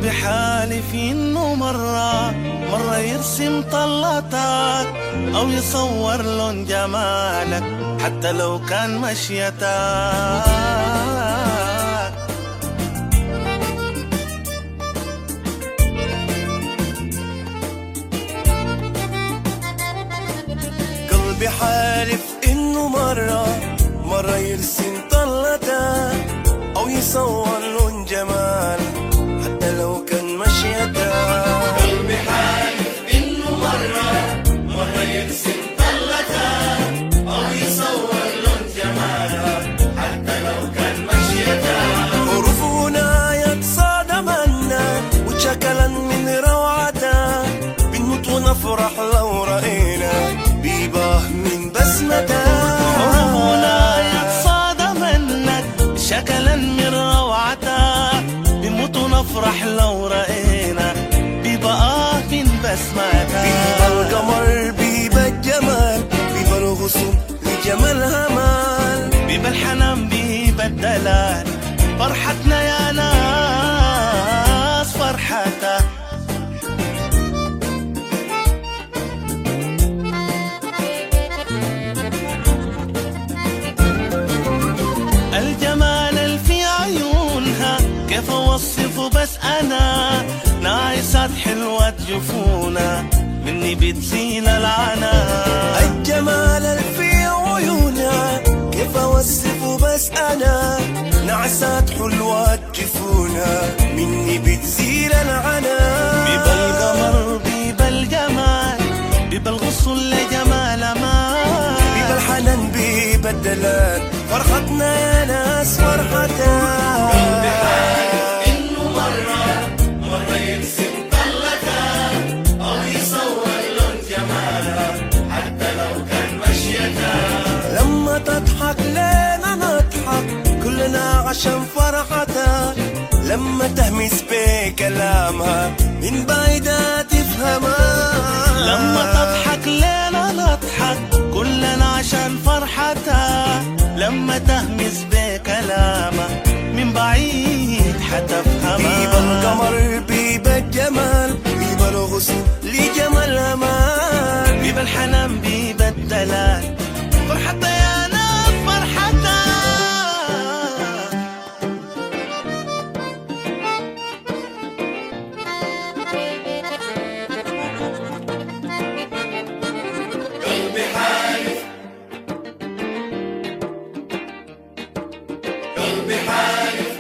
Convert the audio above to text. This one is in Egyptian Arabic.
قلبي حالف انه مرة مرة يرسم طلتك او يصور لون جمالك حتى لو كان مشيتك قلبي حالف انه مرة مرة يرسم طلتك او يصور لون جمال حتى لو كان مشيتك قلبي حالف انه مرة مرة يرسم طلتك او يصور لون جمالك حتى لو كان مشيتك حروفنا يتصادمنا وشكلا من روعتك بنموت ونفرح لو رأينا بيباه من بسمتك حروفنا يتصادى منك شكلا من روعتك بموت ونفرح لو رأينا ببقى من بيبا بسمتك القمر بيبا الجمال بيبا الغصون لجمالها مال بيبقى الحنان بيبقى الدلال فرحتنا يا ناس فرحتك الجمال اللي في عيونها كيف اوصفه بس انا نايسات حلوة جفونا مني بتزيل العنا الجمال اللي في عيونها كيف اوصفه بس انا نعسات حلوة جفونها مني بتزيل العنا بيبقى القمر بيبقى الجمال بيبقى الغصن لجمال ما بيبا الحنان بيبا الدلال فرحتنا يا ناس فرحتها لما تضحك لنا نضحك كلنا عشان فرحتها لما تهمس بكلامها من بعيدة تفهمها لما تضحك لينا نضحك كلنا عشان فرحتها لما تهمس بكلامها من بعيد بيبا حتفهمها القمر بيبا الجمال بيبا الغصن لجمالها مال بيبقى الحنان بيبقى الدلال فرحتها يا ناس فرحتها قلبي حالف قلبي حالف